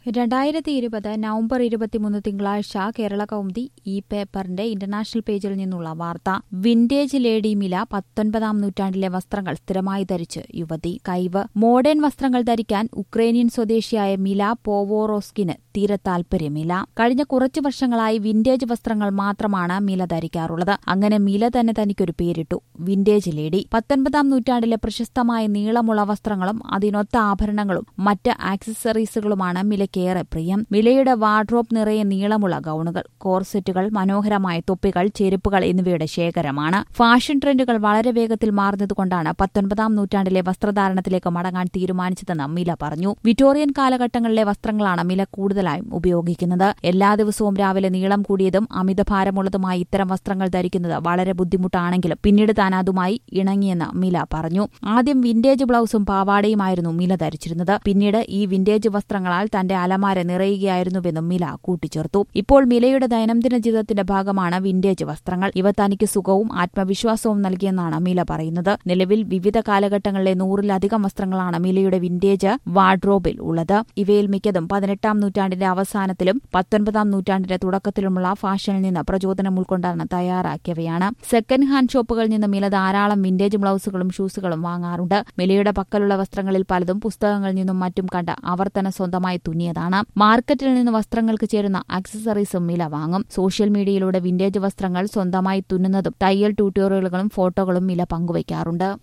രണ്ടായിരത്തി ഇരുപത് നവംബർ ഇരുപത്തിമൂന്ന് തിങ്കളാഴ്ച കേരള കൗമുദി ഈ പേപ്പറിന്റെ ഇന്റർനാഷണൽ പേജിൽ നിന്നുള്ള വാർത്ത വിന്റേജ് ലേഡി മില പത്തൊൻപതാം നൂറ്റാണ്ടിലെ വസ്ത്രങ്ങൾ സ്ഥിരമായി ധരിച്ച് യുവതി കൈവ് മോഡേൺ വസ്ത്രങ്ങൾ ധരിക്കാൻ ഉക്രൈനിയൻ സ്വദേശിയായ മില പോവോറോസ്കിന് തീരെ താൽപര്യമില്ല കഴിഞ്ഞ കുറച്ചു വർഷങ്ങളായി വിന്റേജ് വസ്ത്രങ്ങൾ മാത്രമാണ് മില ധരിക്കാറുള്ളത് അങ്ങനെ മില തന്നെ തനിക്കൊരു പേരിട്ടു വിന്റേജ് ലേഡി പത്തൊൻപതാം നൂറ്റാണ്ടിലെ പ്രശസ്തമായ നീളമുള്ള വസ്ത്രങ്ങളും അതിനൊത്ത ആഭരണങ്ങളും മറ്റ് ആക്സസറീസുകളുമാണ് മിലക്കേറെ പ്രിയം മിലയുടെ വാർഡ്രോബ് നിറയെ നീളമുള്ള ഗൌണുകൾ കോർസെറ്റുകൾ മനോഹരമായ തൊപ്പികൾ ചെരുപ്പുകൾ എന്നിവയുടെ ശേഖരമാണ് ഫാഷൻ ട്രെൻഡുകൾ വളരെ വേഗത്തിൽ മാറുന്നതുകൊണ്ടാണ് പത്തൊൻപതാം നൂറ്റാണ്ടിലെ വസ്ത്രധാരണത്തിലേക്ക് മടങ്ങാൻ തീരുമാനിച്ചതെന്ന് മില പറഞ്ഞു വിക്ടോറിയൻ കാലഘട്ടങ്ങളിലെ വസ്ത്രങ്ങളാണ് മില കൂടുതലായും ഉപയോഗിക്കുന്നത് എല്ലാ ദിവസവും രാവിലെ നീളം കൂടിയതും അമിതഭാരമുള്ളതുമായ ഇത്തരം വസ്ത്രങ്ങൾ ധരിക്കുന്നത് വളരെ ബുദ്ധിമുട്ടാണെങ്കിലും പിന്നീട് താൻ അതുമായി ഇണങ്ങിയെന്ന് മില പറഞ്ഞു ആദ്യം വിന്റേജ് ബ്ലൌസും പാവാടയുമായിരുന്നു മില ധരിച്ചിരുന്നത് പിന്നീട് ഈ വിന്റേജ് വസ്ത്രങ്ങളാൽ തന്റെ അലമാര നിറയുകയായിരുന്നുവെന്നും മില കൂട്ടിച്ചേർത്തു ഇപ്പോൾ മിലയുടെ ദൈനംദിന ജീവിതത്തിന്റെ ഭാഗമാണ് വിന്റേജ് വസ്ത്രങ്ങൾ ഇവ തനിക്ക് സുഖവും ആത്മവിശ്വാസവും നൽകിയെന്നാണ് മില പറയുന്നത് നിലവിൽ വിവിധ കാലഘട്ടങ്ങളിലെ നൂറിലധികം വസ്ത്രങ്ങളാണ് മിലയുടെ വിന്റേജ് വാർഡ്രോബിൽ ഉള്ളത് ഇവയിൽ മിക്കതും പതിനെട്ടാം നൂറ്റാണ്ടിന്റെ അവസാനത്തിലും പത്തൊൻപതാം നൂറ്റാണ്ടിന്റെ തുടക്കത്തിലുമുള്ള ഫാഷനിൽ നിന്ന് പ്രചോദനം ഉൾക്കൊണ്ടാണ് തയ്യാറാക്കിയവയാണ് സെക്കൻഡ് ഹാൻഡ് ഷോപ്പുകളിൽ നിന്ന് മില ധാരാളം വിന്റേജ് ബ്ലൌസുകളും ഷൂസുകളും വാങ്ങാറുണ്ട് മിലയുടെ പക്കലുള്ള വസ്ത്രങ്ങളിൽ പലതും പുസ്തകങ്ങളിൽ നിന്നും മറ്റും കണ്ട് അവർ തന്നെ സ്വന്തമായി തുന്നിയതാണ് മാർക്കറ്റിൽ നിന്ന് വസ്ത്രങ്ങൾക്ക് ചേരുന്ന ആക്സസറീസും മില വാങ്ങും സോഷ്യൽ മീഡിയയിലൂടെ വിന്റേജ് വസ്ത്രങ്ങൾ സ്വന്തമായി തുന്നുന്നതും തയ്യൽ ട്യൂട്ടോറിയലുകളും ഫോട്ടോകളും മില പങ്കുവയ്ക്കാറുണ്ട്